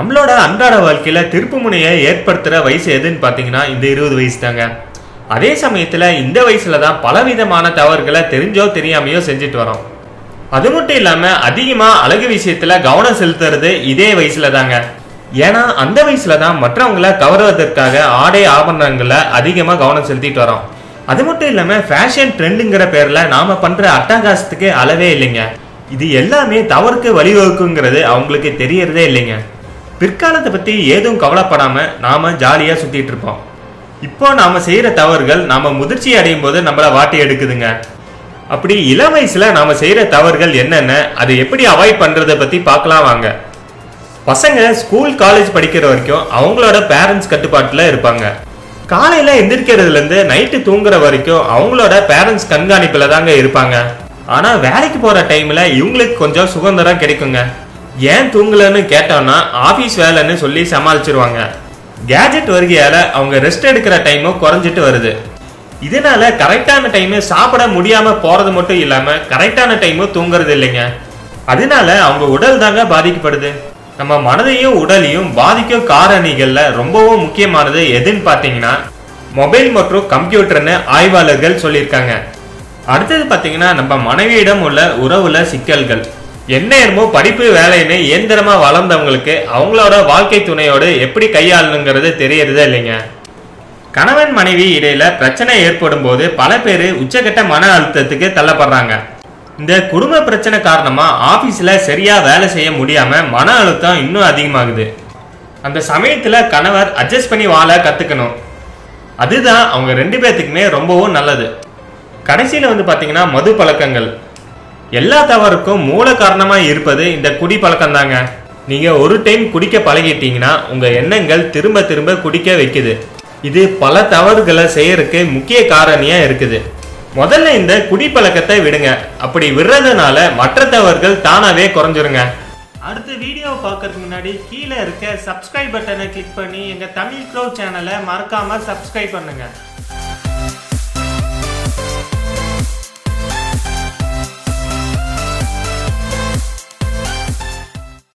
நம்மளோட அன்றாட வாழ்க்கையில திருப்பு முனையை ஏற்படுத்துற வயசு எதுன்னு பாத்தீங்கன்னா இந்த இருபது வயசு தாங்க அதே சமயத்துல இந்த வயசுல தான் பலவிதமான தவறுகளை தெரிஞ்சோ தெரியாமையோ செஞ்சுட்டு வரோம் அது மட்டும் இல்லாம அதிகமா அழகு விஷயத்துல கவனம் செலுத்துறது இதே வயசுல தாங்க ஏன்னா அந்த வயசுல தான் மற்றவங்களை கவருவதற்காக ஆடை ஆபரணங்களை அதிகமா கவனம் செலுத்திட்டு வரோம் அது மட்டும் இல்லாம ஃபேஷன் ட்ரெண்டுங்கிற பேர்ல நாம பண்ற அட்டகாசத்துக்கு அளவே இல்லைங்க இது எல்லாமே தவறுக்கு வழிவகுக்குங்கிறது அவங்களுக்கு தெரியறதே இல்லைங்க பிற்காலத்தை பத்தி ஏதும் கவலைப்படாம நாம ஜாலியா சுத்திட்டு இருப்போம் இப்போ நாம செய்யற தவறுகள் நாம முதிர்ச்சி அடையும் போது நம்மள வாட்டி எடுக்குதுங்க அப்படி இளம் வயசுல நாம செய்யற தவறுகள் என்னென்ன அதை எப்படி அவாய்ட் பண்றதை பத்தி பார்க்கலாம் வாங்க பசங்க ஸ்கூல் காலேஜ் படிக்கிற வரைக்கும் அவங்களோட பேரண்ட்ஸ் கட்டுப்பாட்டுல இருப்பாங்க காலையில எந்திரிக்கிறதுல இருந்து நைட்டு தூங்குற வரைக்கும் அவங்களோட பேரண்ட்ஸ் கண்காணிப்புல தாங்க இருப்பாங்க ஆனா வேலைக்கு போற டைம்ல இவங்களுக்கு கொஞ்சம் சுதந்திரம் கிடைக்குங்க ஏன் தூங்கலன்னு கேட்டோம்னா ஆபீஸ் வேலைன்னு சொல்லி சமாளிச்சிருவாங்க கேஜெட் வருகையால அவங்க ரெஸ்ட் எடுக்கிற டைமும் குறைஞ்சிட்டு வருது இதனால கரெக்டான டைம் சாப்பிட முடியாம போறது மட்டும் இல்லாம கரெக்டான டைமும் தூங்குறது இல்லைங்க அதனால அவங்க உடல் தாங்க பாதிக்கப்படுது நம்ம மனதையும் உடலையும் பாதிக்கும் காரணிகள்ல ரொம்பவும் முக்கியமானது எதுன்னு பாத்தீங்கன்னா மொபைல் மற்றும் கம்ப்யூட்டர்னு ஆய்வாளர்கள் சொல்லியிருக்காங்க அடுத்தது பாத்தீங்கன்னா நம்ம மனைவியிடம் உள்ள உறவுல சிக்கல்கள் எந்நேரமோ படிப்பு வேலைன்னு இயந்திரமா வளர்ந்தவங்களுக்கு அவங்களோட வாழ்க்கை துணையோடு எப்படி கையாளணுங்கிறது தெரியறதே இல்லைங்க கணவன் மனைவி இடையில பிரச்சனை ஏற்படும் போது பல பேர் உச்சகட்ட மன அழுத்தத்துக்கு தள்ளப்படுறாங்க இந்த குடும்ப பிரச்சனை காரணமா ஆபீஸ்ல சரியா வேலை செய்ய முடியாம மன அழுத்தம் இன்னும் அதிகமாகுது அந்த சமயத்துல கணவர் அட்ஜஸ்ட் பண்ணி வாழ கத்துக்கணும் அதுதான் அவங்க ரெண்டு பேர்த்துக்குமே ரொம்பவும் நல்லது கடைசியில வந்து பாத்தீங்கன்னா மது பழக்கங்கள் எல்லா தவறுக்கும் மூல காரணமா இருப்பது இந்த குடி பழக்கம் தாங்க நீங்க ஒரு டைம் குடிக்க பழகிட்டீங்கன்னா உங்க எண்ணங்கள் திரும்ப திரும்ப குடிக்க வைக்குது இது பல தவறுகளை செய்யறதுக்கு முக்கிய காரணியா இருக்குது முதல்ல இந்த குடி பழக்கத்தை விடுங்க அப்படி விடுறதுனால மற்ற தவறுகள் தானாவே குறைஞ்சிருங்க அடுத்த வீடியோ பார்க்கறதுக்கு முன்னாடி கீழே இருக்க சப்ஸ்கிரைப் பட்டனை கிளிக் பண்ணி எங்க தமிழ் க்ரோ சேனலை மறக்காம சப்ஸ்கிரைப் பண்ணுங்க